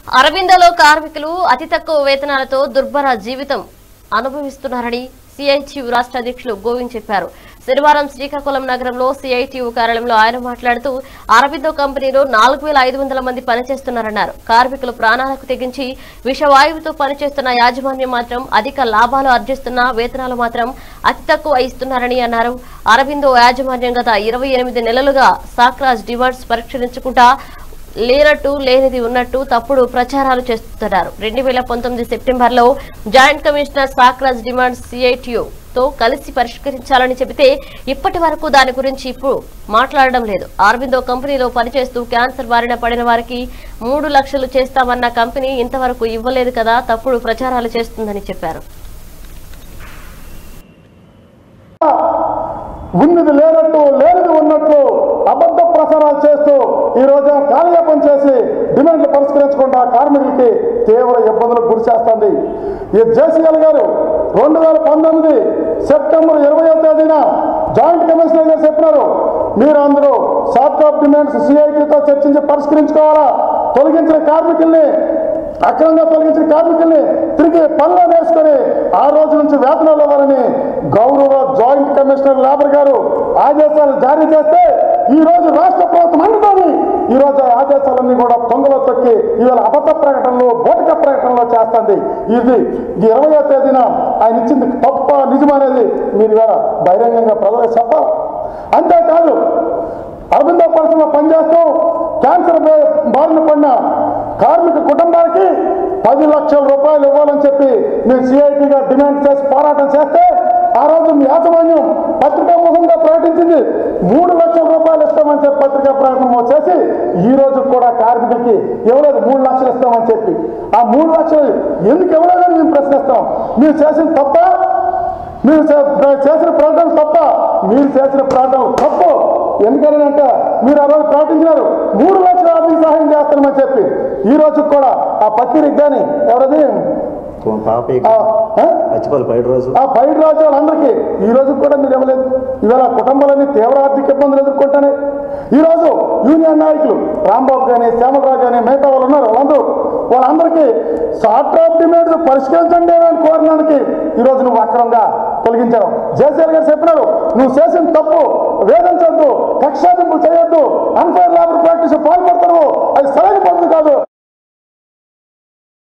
అరవిందలో కార్మికులు అతి తక్కువ వేతనాలతో దుర్భర జీవితం అనుభవిస్తున్నారని సిఐటియు రాష్ట్ర అధ్యక్షులు గోవింద్ చెప్పారు శనివారం శ్రీకాకుళం నగరంలో సిఐటియు కార్యాలయంలో ఆయన మాట్లాడుతూ అరవిందో కంపెనీలో నాలుగు వేల ఐదు వందల మంది పనిచేస్తున్నారన్నారు కార్మికులు ప్రాణాలకు తెగించి విషవాయువుతో పనిచేస్తున్న యాజమాన్యం మాత్రం అధిక లాభాలు ఆర్జిస్తున్న వేతనాలు మాత్రం అతి తక్కువ ఇస్తున్నారని అన్నారు అరవిందో యాజమాన్యం గత ఇరవై ఎనిమిది నెలలుగా సాక్రాజ్ డిమాండ్స్ పరిష్కరించుకుంటా లేనట్టు లేనిది ఉన్నట్టు తప్పుడు ప్రచారాలు చేస్తున్నారు రెండు వేల పంతొమ్మిది సెప్టెంబర్లో జాయింట్ కమిషనర్ సాక్రాజ్ డిమాండ్ సిఐటియు తో కలిసి పరిష్కరించాలని చెబితే ఇప్పటి వరకు దాని గురించి ఇప్పుడు మాట్లాడడం లేదు ఆర్విందో కంపెనీలో పనిచేస్తూ క్యాన్సర్ బారిన పడిన వారికి మూడు లక్షలు చేస్తామన్న కంపెనీ ఇంతవరకు ఇవ్వలేదు కదా తప్పుడు ప్రచారాలు చేస్తుందని చెప్పారు ఉన్నది లేనట్టు లేనిది ఉన్నట్లు అబద్ధ ప్రచారాలు చేస్తూ ఈ రోజు కాలయాపన చేసి డిమాండ్లు పరిష్కరించకుండా కార్మికులకి తీవ్ర ఇబ్బందులకు గురి చేస్తుంది ఈ జేసీఎల్ గారు రెండు వేల పంతొమ్మిది సెప్టెంబర్ ఇరవయో తేదీన జాయింట్ కమిషనర్ గారు చెప్పినారు మీరు అందరూ సాఫ్ట్ ఆఫ్ డిమాండ్స్ సిఐటితో చర్చించి పరిష్కరించుకోవాలా తొలగించిన కార్మికుల్ని అక్రమంగా తొలగించిన కార్మికుల్ని తిరిగి పనిలో వేసుకొని ఆ రోజు నుంచి వేతనాలు ఇవ్వాలని గౌరవ జాయింట్ కమిషనర్ లేబర్ గారు ఆదేశాలు జారీ చేస్తే ఈ రోజు రాష్ట్ర ప్రభుత్వం అందుకొని ఈ రోజు ఆ ఆదేశాలన్నీ కూడా తొంగలో తొక్కి ఇవాళ అబద్ధ ప్రకటనలు బోటక ప్రకటనలు చేస్తుంది ఇది ఈ ఇరవయో తేదీన ఆయన ఇచ్చింది తప్ప నిజమనేది మీరు ఇవాళ బహిరంగంగా ప్రజలకు చెప్పాలి అంతేకాదు అరవింద పరిశ్రమ పనిచేస్తూ క్యాన్సర్ బా- బారిన పడిన కార్మిక కుటుంబానికి పది లక్షల రూపాయలు ఇవ్వాలని చెప్పి మేము సిఐటిగా డిమాండ్ చేసి పోరాటం చేస్తే ఆ రోజు మీ యాజమాన్యం పత్రికా ముఖంగా ప్రకటించింది మూడు లక్షల రూపాయలు ఇస్తామని చెప్పి పత్రికా ప్రకటన చేసి ఈ రోజు కూడా కార్మికులకి ఇవ్వలేదు మూడు లక్షలు ఇస్తామని చెప్పి ఆ మూడు లక్షలు ఎందుకు ఇవ్వలేదని మేము ప్రశ్నిస్తాం మీరు చేసిన తప్ప మీరు చే- చేసిన ప్రకటన తప్ప మీరు చేసిన ప్రకటన తప్పు ఎందుకనంటే మీరు ఆ రోజు ప్రకటించినారు మూడు లక్షల ఆర్థిక సహాయం చేస్తామని చెప్పి ఈ రోజు కూడా ఆ పత్రిక కానీ ఎవరది పాప ఆ, ఆ? మర్చిపోవాలి బయట రోజు ఆ బయట రాజ్యాలందరికీ ఈ రోజు కూడా మీరు ఇవ్వలేదు ఇవాళ కుటుంబాలన్నీ తీవ్ర ఆర్థిక ఇబ్బందులు ఎదుర్కొంటానే ఈ రోజు యూనియన్ నాయకులు రాంబాబు కానీ శ్యామలరావు కానీ మిగతా వాళ్ళు ఉన్నారు వాళ్ళందరూ వాళ్ళందరికీ సాఫ్ట్ ఆఫ్ డిమాండ్ పరిష్కరించండి అని కోరడానికి ఈ రోజు నువ్వు అక్రమంగా తొలగించావు జేసీఆర్ గారు చెప్పినారు నువ్వు చేసిన తప్పు వేధించొద్దు కక్షాదింపు చేయొద్దు అన్ఫైర్ లేబర్ ప్రాక్టీస్ పాల్పడతారు అది సరైన పద్ధతి కాదు